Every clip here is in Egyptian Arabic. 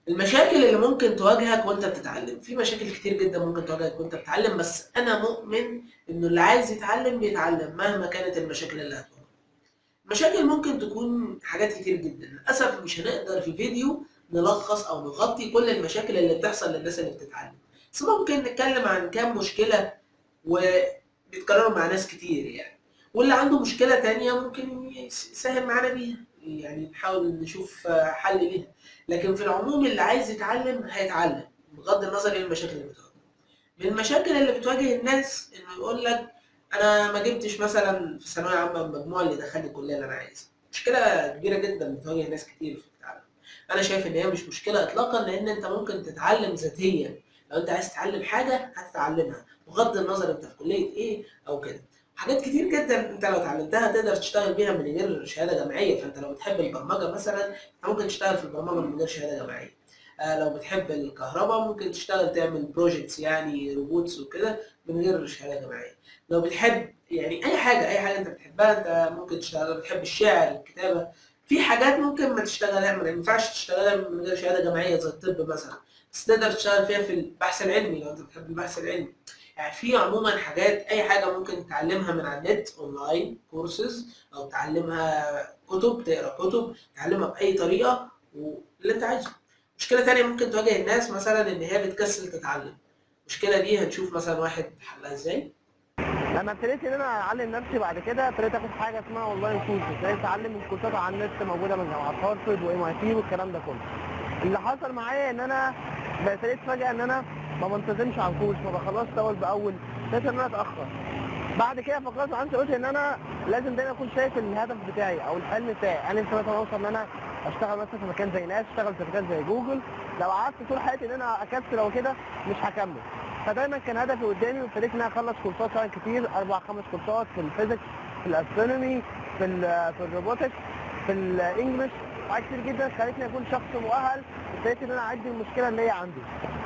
المشاكل اللي ممكن تواجهك وانت بتتعلم في مشاكل كتير جدا ممكن تواجهك وانت بتتعلم بس انا مؤمن انه اللي عايز يتعلم بيتعلم مهما كانت المشاكل اللي هتواجهه المشاكل ممكن تكون حاجات كتير جدا للاسف مش هنقدر في فيديو نلخص او نغطي كل المشاكل اللي بتحصل للناس اللي بتتعلم بس ممكن نتكلم عن كام مشكلة وبيتكرروا مع ناس كتير يعني واللي عنده مشكلة تانية ممكن يساهم معانا بيها يعني نحاول نشوف حل ليها لكن في العموم اللي عايز يتعلم هيتعلم بغض النظر ايه المشاكل اللي بتواجهه من المشاكل اللي بتواجه الناس انه يقول لك انا ما جبتش مثلا في ثانويه عامه المجموع اللي دخلني الكليه اللي انا عايزها مشكله كبيره جدا بتواجه ناس كتير في التعلم انا شايف ان هي مش مشكله اطلاقا لان انت ممكن تتعلم ذاتيا لو انت عايز تتعلم حاجه هتتعلمها بغض النظر انت في كليه ايه او كده حاجات كتير جدا انت لو اتعلمتها تقدر تشتغل بيها من غير شهاده جامعيه فانت لو بتحب البرمجه مثلا انت ممكن تشتغل في البرمجه من غير شهاده جامعيه آه لو بتحب الكهرباء ممكن تشتغل تعمل بروجيكتس يعني روبوتس وكده من غير شهاده جامعيه لو بتحب يعني اي حاجه اي حاجه انت بتحبها انت ممكن تشتغل لو بتحب الشعر الكتابه في حاجات ممكن ما تشتغلها ما ينفعش تشتغلها من غير شهاده جامعيه زي الطب مثلا بس تقدر تشتغل فيها في البحث العلمي لو انت بتحب البحث العلمي يعني في عموما حاجات اي حاجه ممكن تتعلمها من على النت اونلاين كورسز او تعلمها كتب تقرا كتب تعلمها باي طريقه واللي انت عايزه مشكله تانية ممكن تواجه الناس مثلا ان هي بتكسل تتعلم المشكله دي هنشوف مثلا واحد حلها ازاي لما ابتديت ان انا اعلم نفسي بعد كده ابتديت اخد حاجه اسمها اونلاين كورس ازاي اتعلم الكورسات على النت موجوده من جامعات هارفرد وام اي تي والكلام ده كله اللي حصل معايا ان انا ابتديت فجاه ان انا ما بنتظمش على الكورس ما بخلصش اول باول ابتديت ان انا اتاخر بعد كده فكرت عن قلت ان انا لازم دايما اكون شايف الهدف بتاعي او الحلم بتاعي انا نفسي مثلا اوصل ان انا اشتغل مثلا في مكان زي ناس اشتغل في مكان زي جوجل لو قعدت طول حياتي ان انا اكسل او كده مش هكمل فدايما كان هدفي قدامي وابتديت ان انا اخلص كورسات فعلا كتير اربع خمس كورسات في الفيزيكس في الاسترونومي في ال في الروبوتكس في الانجلش حاجات كتير جدا خلتني اكون شخص مؤهل ابتديت ان انا اعدي المشكله اللي هي عندي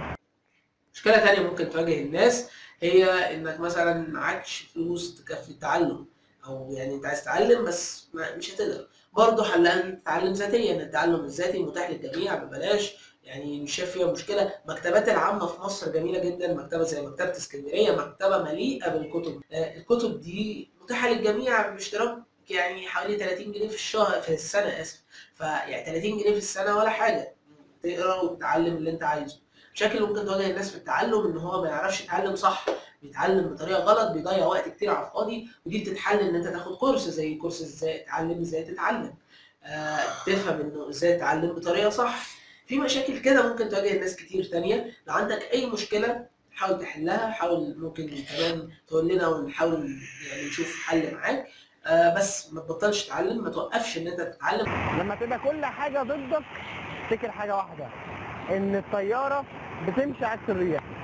مشكله تانية ممكن تواجه الناس هي انك مثلا معكش فلوس تكفي التعلم او يعني انت عايز تتعلم بس ما مش هتقدر برضه حلها ان تتعلم ذاتيا التعلم الذاتي متاح للجميع ببلاش يعني مش شايف فيها مشكله مكتبات العامه في مصر جميله جدا مكتبه زي مكتبه اسكندريه مكتبه مليئه بالكتب آه الكتب دي متاحه للجميع باشتراك يعني حوالي 30 جنيه في الشهر في السنه اسف فيعني 30 جنيه في السنه ولا حاجه تقرا وتتعلم اللي انت عايزه مشاكل اللي ممكن تواجه الناس في التعلم ان هو ما يعرفش يتعلم صح بيتعلم بطريقه غلط بيضيع وقت كتير على الفاضي ودي بتتحل ان انت تاخد كورس زي كورس ازاي تتعلم ازاي تتعلم آه تفهم انه ازاي تتعلم بطريقه صح في مشاكل كده ممكن تواجه الناس كتير تانية لو عندك اي مشكله حاول تحلها حاول ممكن كمان تقول لنا ونحاول يعني نشوف حل معاك آه بس ما تبطلش تتعلم ما توقفش ان انت تتعلم لما تبقى كل حاجه ضدك افتكر حاجه واحده ان الطياره بتمشي عكس الريح